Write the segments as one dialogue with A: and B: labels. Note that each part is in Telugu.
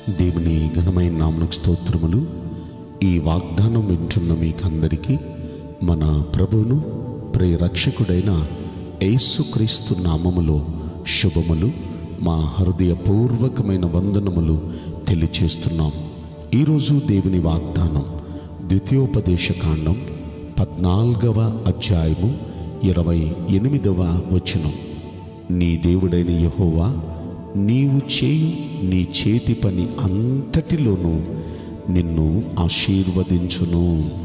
A: దేవుని ఘనమైన నామకు స్తోత్రములు ఈ వాగ్దానం వింటున్న మీకందరికీ మన ప్రభువును ప్రియరక్షకుడైన యేసుక్రీస్తు నామములో శుభములు మా హృదయపూర్వకమైన వందనములు తెలియచేస్తున్నాం ఈరోజు దేవుని వాగ్దానం ద్వితీయోపదేశ కాండం పద్నాలుగవ అధ్యాయము ఇరవై ఎనిమిదవ వచనం నీ దేవుడైన యెహోవా నీవు చేయు నీ చేతి పని అంతటిలోనూ నిన్ను ఆశీర్వదించును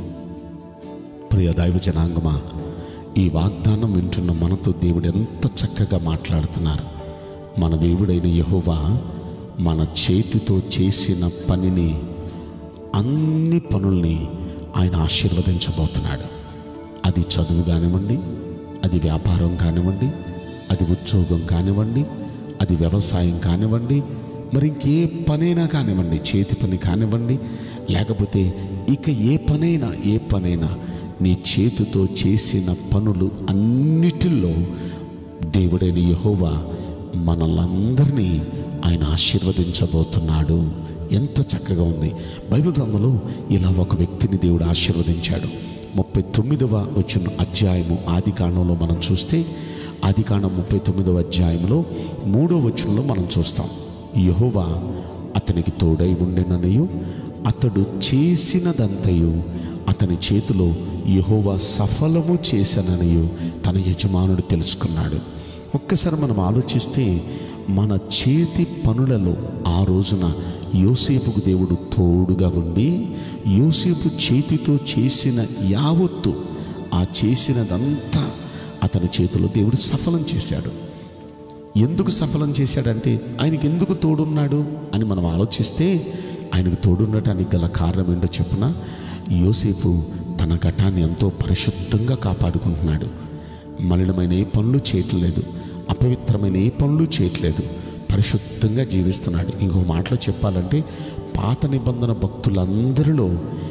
A: ప్రియ దైవ జనాంగమా ఈ వాగ్దానం వింటున్న మనతో దేవుడు ఎంత చక్కగా మాట్లాడుతున్నారు మన దేవుడైన యెహోవా మన చేతితో చేసిన పనిని అన్ని పనుల్ని ఆయన ఆశీర్వదించబోతున్నాడు అది చదువు కానివ్వండి అది వ్యాపారం కానివ్వండి అది ఉద్యోగం కానివ్వండి అది వ్యవసాయం కానివ్వండి మరి ఇంకే పనైనా కానివ్వండి చేతి పని కానివ్వండి లేకపోతే ఇక ఏ పనైనా ఏ పనైనా నీ చేతితో చేసిన పనులు అన్నిటిలో దేవుడైన యెహోవా మనల్ందరినీ ఆయన ఆశీర్వదించబోతున్నాడు ఎంత చక్కగా ఉంది బైబిల్ గ్రంథంలో ఇలా ఒక వ్యక్తిని దేవుడు ఆశీర్వదించాడు ముప్పై తొమ్మిదవ వచ్చిన అధ్యాయము ఆది కాండంలో మనం చూస్తే ఆది కాండం ముప్పై తొమ్మిదవ అధ్యాయంలో మూడో వచనంలో మనం చూస్తాం యెహోవా అతనికి తోడై ఉండెననియు అతడు చేసినదంతయు అతని చేతిలో యెహోవా సఫలము చేశాననియు తన యజమానుడు తెలుసుకున్నాడు ఒక్కసారి మనం ఆలోచిస్తే మన చేతి పనులలో ఆ రోజున యోసేపుకు దేవుడు తోడుగా ఉండి యోసేపు చేతితో చేసిన యావత్తు ఆ చేసినదంతా అతని చేతిలో దేవుడు సఫలం చేశాడు ఎందుకు సఫలం చేశాడంటే ఆయనకి ఎందుకు తోడున్నాడు అని మనం ఆలోచిస్తే ఆయనకు తోడుండటానికి గల కారణం ఏంటో చెప్పున యోసేపు తన ఘటాన్ని ఎంతో పరిశుద్ధంగా కాపాడుకుంటున్నాడు మలినమైన ఏ పనులు చేయట్లేదు అపవిత్రమైన ఏ పనులు చేయట్లేదు పరిశుద్ధంగా జీవిస్తున్నాడు ఇంకో మాటలో చెప్పాలంటే పాత నిబంధన భక్తులందరిలో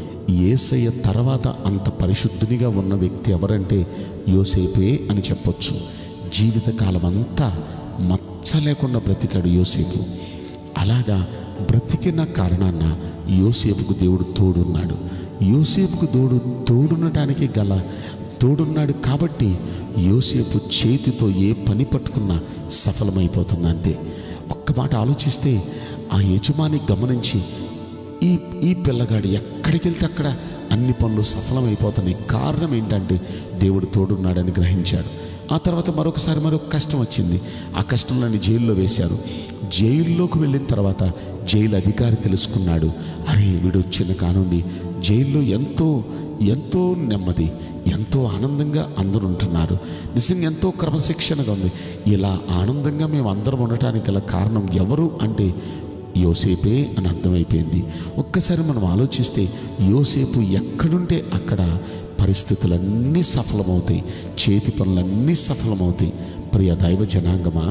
A: ఏసయ్య తర్వాత అంత పరిశుద్ధునిగా ఉన్న వ్యక్తి ఎవరంటే యోసేపే అని చెప్పొచ్చు జీవితకాలం అంతా మచ్చ లేకుండా బ్రతికాడు యోసేపు అలాగా బ్రతికిన కారణాన యోసేపుకు దేవుడు తోడున్నాడు యోసేపుకు తోడు తోడునటానికి గల తోడున్నాడు కాబట్టి యోసేపు చేతితో ఏ పని పట్టుకున్నా సఫలమైపోతుంది అంతే ఒక్క మాట ఆలోచిస్తే ఆ యజమాని గమనించి ఈ ఈ పిల్లగాడు ఎక్కడికి వెళ్తే అక్కడ అన్ని పనులు సఫలమైపోతున్నాయి కారణం ఏంటంటే దేవుడు తోడున్నాడని గ్రహించాడు ఆ తర్వాత మరొకసారి మరొక కష్టం వచ్చింది ఆ కష్టంలోని జైల్లో వేశారు జైల్లోకి వెళ్ళిన తర్వాత జైలు అధికారి తెలుసుకున్నాడు అరే వీడు వచ్చిన కానుండి జైల్లో ఎంతో ఎంతో నెమ్మది ఎంతో ఆనందంగా అందరూ ఉంటున్నారు నిజంగా ఎంతో క్రమశిక్షణగా ఉంది ఇలా ఆనందంగా మేము అందరం ఉండటానికి గల కారణం ఎవరు అంటే యోసేపే అని అర్థమైపోయింది ఒక్కసారి మనం ఆలోచిస్తే యోసేపు ఎక్కడుంటే అక్కడ పరిస్థితులన్నీ సఫలమవుతాయి చేతి పనులన్నీ సఫలమవుతాయి ప్రియ దైవ జనాంగమా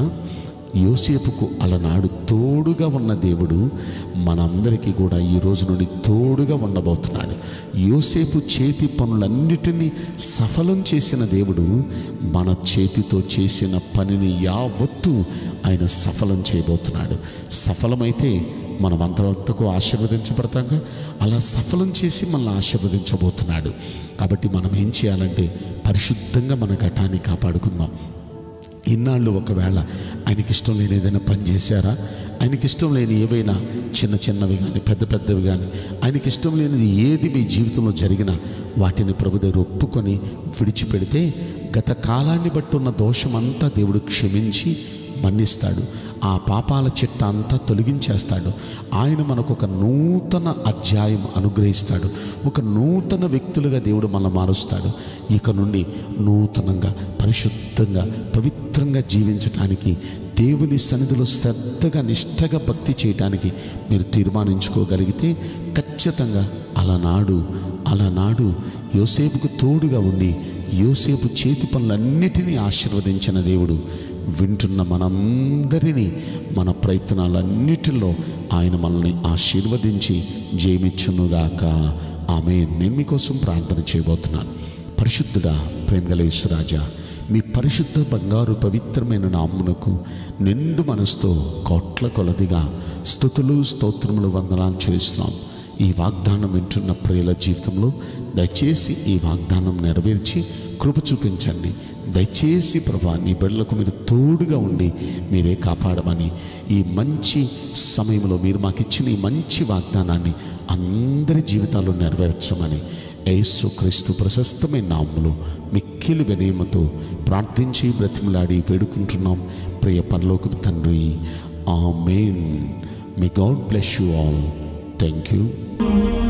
A: యోసేపుకు అలనాడు తోడుగా ఉన్న దేవుడు మనందరికీ కూడా ఈ రోజు నుండి తోడుగా ఉండబోతున్నాడు యోసేపు చేతి పనులన్నిటినీ సఫలం చేసిన దేవుడు మన చేతితో చేసిన పనిని యావత్తు ఆయన సఫలం చేయబోతున్నాడు సఫలమైతే మనం అంతవరకు ఆశీర్వదించబడతాగా అలా సఫలం చేసి మనల్ని ఆశీర్వదించబోతున్నాడు కాబట్టి మనం ఏం చేయాలంటే పరిశుద్ధంగా మన ఘటాన్ని కాపాడుకుందాం ఇన్నాళ్ళు ఒకవేళ ఆయనకి ఇష్టం లేని ఏదైనా పని చేశారా ఆయనకి ఇష్టం లేని ఏవైనా చిన్న చిన్నవి కానీ పెద్ద పెద్దవి కానీ ఆయనకి ఇష్టం లేనిది ఏది మీ జీవితంలో జరిగినా వాటిని ప్రభు దగ్గర ఒప్పుకొని విడిచిపెడితే గత కాలాన్ని బట్టి ఉన్న దోషమంతా దేవుడు క్షమించి మన్నిస్తాడు ఆ పాపాల చిట్ట అంతా తొలగించేస్తాడు ఆయన మనకు ఒక నూతన అధ్యాయం అనుగ్రహిస్తాడు ఒక నూతన వ్యక్తులుగా దేవుడు మన మారుస్తాడు ఇక నుండి నూతనంగా పరిశుద్ధంగా పవిత్రంగా జీవించడానికి దేవుని సన్నిధిలో శ్రద్ధగా నిష్టగా భక్తి చేయటానికి మీరు తీర్మానించుకోగలిగితే ఖచ్చితంగా అలనాడు అలనాడు యోసేపుకు తోడుగా ఉండి యోసేపు చేతి పనులన్నిటినీ ఆశీర్వదించిన దేవుడు వింటున్న మనందరినీ మన ప్రయత్నాలన్నిటిలో ఆయన మనల్ని ఆశీర్వదించి జయమిచ్చునుగాక ఆమె నేను మీకోసం ప్రార్థన చేయబోతున్నాను పరిశుద్ధుడా ప్రేమగల యేసురాజా మీ పరిశుద్ధ బంగారు పవిత్రమైన నామ్మునకు నిండు మనసుతో కోట్ల కొలదిగా స్థుతులు స్తోత్రములు వందనాలు చేస్తున్నాం ఈ వాగ్దానం వింటున్న ప్రియుల జీవితంలో దయచేసి ఈ వాగ్దానం నెరవేర్చి కృప చూపించండి దయచేసి ప్రభా నీ బిడ్డలకు మీరు తోడుగా ఉండి మీరే కాపాడమని ఈ మంచి సమయంలో మీరు మాకు ఇచ్చిన ఈ మంచి వాగ్దానాన్ని అందరి జీవితాల్లో నెరవేర్చమని యేసు క్రీస్తు ప్రశస్తమైన నామములో మిక్కిలి వినయమతో ప్రార్థించి బ్రతిమలాడి వేడుకుంటున్నాం ప్రియ పరలోకపు తండ్రి ఆ మెయిన్ మీ God bless you all thank you